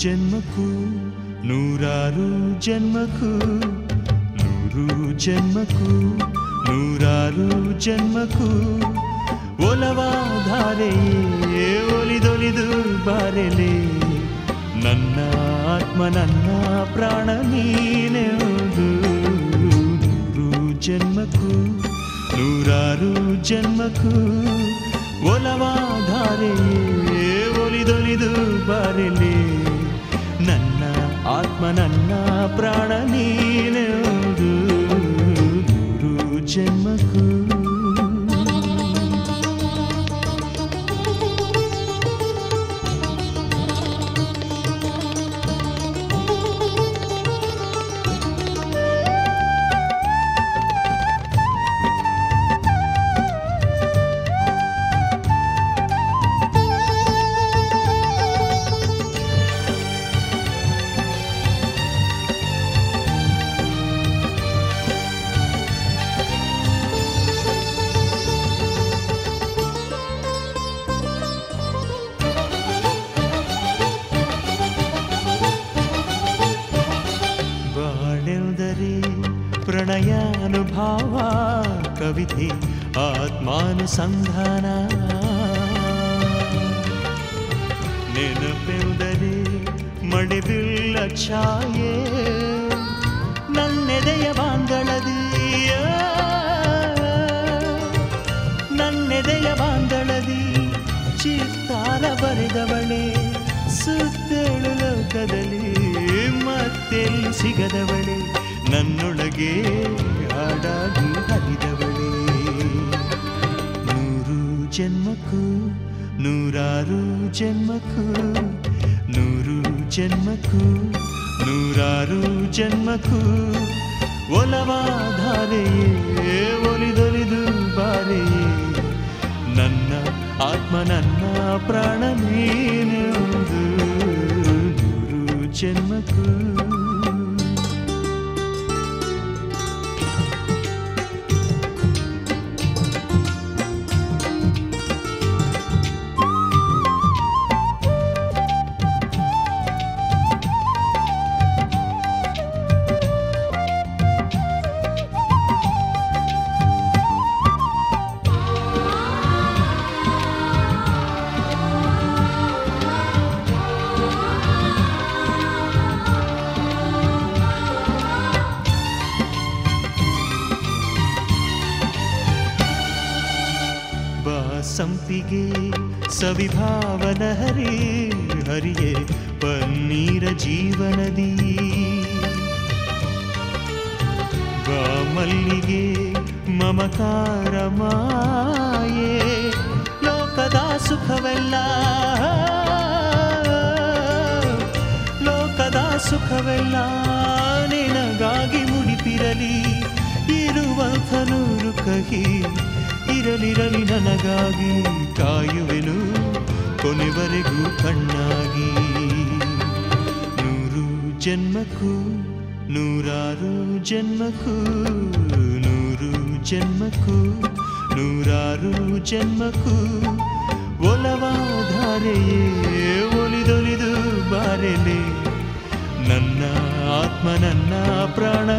ಜನ್ಮಕ್ಕೂ ನೂರಾರು ಜನ್ಮಕ್ಕೂ ನೂರು ಜನ್ಮಕ್ಕೂ ನೂರಾರು ಜನ್ಮಕ್ಕೂ ಒಲವಾಧಾರೆಯೇ ಒಲಿದೊಲಿದು ಬಾರೆಲೆ ನನ್ನ ಆತ್ಮ ನನ್ನ ಪ್ರಾಣ ನೀನೆಂದು ನೂರು ಜನ್ಮಕ್ಕೂ ನೂರಾರು ಜನ್ಮಕ್ಕೂ ಒಲವಾಧಾರೆಯೇ ಒಲಿದೊಲಿದು ಬಾರೆಲೆ ನನ್ನ ಆತ್ಮ ನನ್ನ ಪ್ರಾಣ ನೀನೆಂದು ನೂರು ಜನ್ಮಕ್ಕೂ ಬಾಳೆಂದರೆ ಪ್ರಣಯಾನುಭಾವ ಕವಿತೆ ಆತ್ಮಾನುಸಂಧಾನ ನೆನಪೆಂದರೆ ಮಡಿಬಿಲ್ಲ ಛಾಯೆ ನನ್ನೆದೆಯ ಬಾಂದಳದಿಯ ನನ್ನೆದೆಯ ಬಾಂದಳದಿ ಚಿತ್ತಾರ ಬರೆದವಳೆ ಸುತ್ತೇಳು ಲೋಕದಲ್ಲಿ ಮತ್ತೆಲ್ಲಿ ಸಿಗದವಳೆ ನನ್ನೊಳಗೆ ಹಾಡಾಗಿ ಹರಿದವಳೆ ನೂರು ಜನ್ಮಕ್ಕೂ ನೂರಾರು ಜನ್ಮಕ್ಕೂ ನೂರು ಜನ್ಮಕ್ಕೂ ನೂರಾರು ಜನ್ಮಕ್ಕೂ ಒಲವಾಧಾರೆಯೇ ಒಲಿದೊಲಿದು ಬಾರೆಯೇ ನನ್ನ ಆತ್ಮ ನನ್ನ ಪ್ರಾಣ ನೀನೆಂದು ನೂರು ಜನ್ಮಕ್ಕೂ ಸಂಪಿಗೆ ಸವಿಭಾವನ ಹರಿ ಹರಿಯೇ ಪನ್ನೀರ ಜೀವನದಿ ಬಾ ಮಲ್ಲಿಗೆ ಮಮಕಾರ ಮಾಯೆ ಲೋಕದ ಸುಖವೆಲ್ಲ ಲೋಕದ ಸುಖವೆಲ್ಲ ನಿನಗಾಗಿ ಮುಡಿಪಿರಲಿ ಇರುವಂಥ ನೂರು ಕಹಿ ಇರಲಿರಲಿ ನನಗಾಗಿ ಕಾಯುವೆನು ಕೊನೆವರೆಗೂ ಕಣ್ಣಾಗಿ ನೂರು ಜನ್ಮಕ್ಕೂ ನೂರಾರು ಜನ್ಮಕ್ಕೂ ನೂರು ಜನ್ಮಕ್ಕೂ ನೂರಾರು ಜನ್ಮಕ್ಕೂ ಒಲವಾಧಾರೆಯೇ ಒಲಿದೊಲಿದು ಬಾರೆಲೆ ನನ್ನ ಆತ್ಮ ನನ್ನ ಪ್ರಾಣ